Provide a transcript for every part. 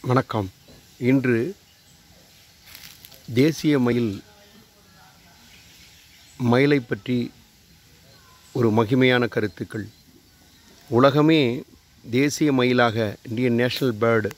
வணக்கம் இன்று தேசிய மயில் மயிலை பற்றி ஒரு மகிமையான கருத்துக்கள் உலகமே தேசிய மயிலாக Indian national bird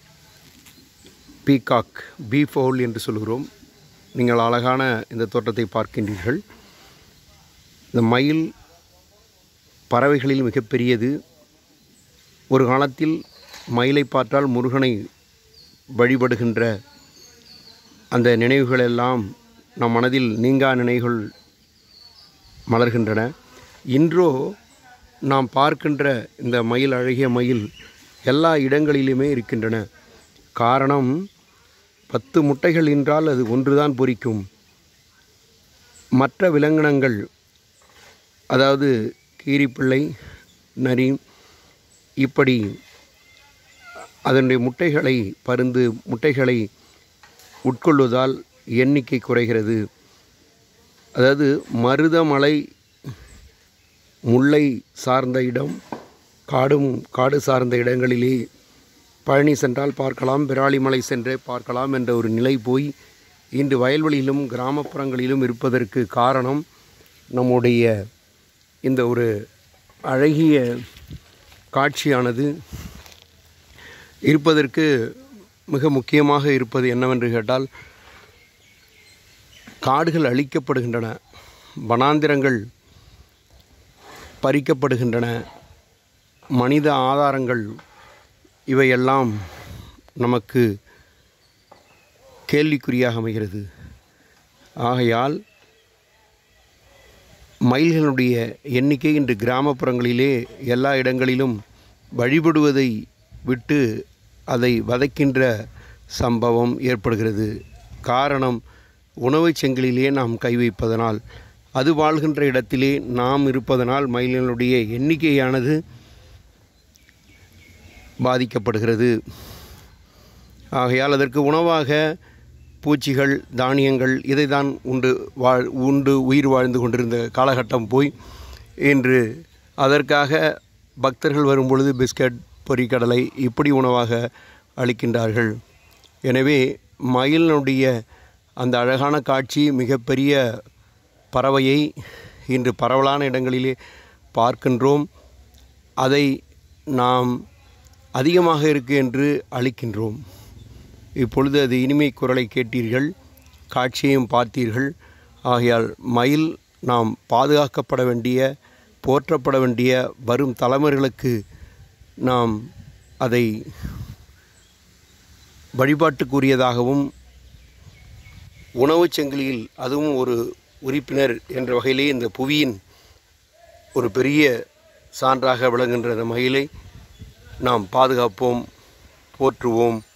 peacock peafowl என்று சொல்கிறோம் நீங்கள் அழகான இந்த தோற்றத்தை பார்க்கின்றீர்கள் இந்த மயில் பறவைகளில் மிகப்பெரியது ஒரு காலத்தில் மயிலை பார்த்தால் முருகனை வழிபடுகின்ற அந்த நினைவுகளெல்லாம் நம் மனதில் நீங்கா நினைவுகள் மலர்கின்றன இன்றோ நாம் பார்க்கின்ற இந்த மயில் அழகிய மயில் எல்லா இடங்களிலுமே இருக்கின்றன காரணம் பத்து முட்டைகள் என்றால் அது ஒன்றுதான் பொரிக்கும் மற்ற விலங்கினங்கள் அதாவது கீரிப்பிள்ளை நரி இப்படி அதனுடைய முட்டைகளை பருந்து முட்டைகளை உட்கொள்வதால் எண்ணிக்கை குறைகிறது அதாவது மருதமலை முல்லை சார்ந்த இடம் காடும் காடு சார்ந்த இடங்களிலே பழனி சென்றால் பார்க்கலாம் விராலிமலை சென்றே பார்க்கலாம் என்ற ஒரு நிலை போய் இன்று வயல்வெளியிலும் கிராமப்புறங்களிலும் இருப்பதற்கு காரணம் நம்முடைய இந்த ஒரு அழகிய காட்சியானது இருப்பதற்கு மிக முக்கியமாக இருப்பது என்னவென்று கேட்டால் காடுகள் அழிக்கப்படுகின்றன வனாந்திரங்கள் பறிக்கப்படுகின்றன மனித ஆதாரங்கள் இவையெல்லாம் நமக்கு கேள்விக்குறியாக அமைகிறது ஆகையால் மயில்களுடைய எண்ணிக்கை இன்று கிராமப்புறங்களிலே எல்லா இடங்களிலும் வழிபடுவதை விட்டு அதை வதைக்கின்ற சம்பவம் ஏற்படுகிறது காரணம் உணவுச் செங்கலிலே நாம் கை வைப்பதனால் அது வாழ்கின்ற இடத்திலே நாம் இருப்பதனால் மயில்களுடைய எண்ணிக்கையானது பாதிக்கப்படுகிறது ஆகையால் அதற்கு உணவாக பூச்சிகள் தானியங்கள் இதை தான் உண்டு வாழ் உண்டு உயிர் வாழ்ந்து கொண்டிருந்த காலகட்டம் போய் இன்று அதற்காக பக்தர்கள் வரும்பொழுது பிஸ்கட் பொரிக்கடலை இப்படி உணவாக அளிக்கின்றார்கள் எனவே மயிலினுடைய அந்த அழகான காட்சி மிகப்பெரிய பறவையை இன்று பரவலான இடங்களிலே பார்க்கின்றோம் அதை நாம் அதிகமாக இருக்கு என்று அளிக்கின்றோம் இப்பொழுது அது இனிமை குரலை கேட்டீர்கள் காட்சியையும் பார்த்தீர்கள் ஆகையால் மயில் நாம் பாதுகாக்கப்பட வேண்டிய போற்றப்பட வேண்டிய வரும் தலைமுறைகளுக்கு நாம் அதை வழிபாட்டுக்குரியதாகவும் உணவுச் சங்கிலியில் அதுவும் ஒரு உறுப்பினர் என்ற வகையிலே இந்த புவியின் ஒரு பெரிய சான்றாக விளங்குகின்ற இந்த மயிலை நாம் பாதுகாப்போம் போற்றுவோம்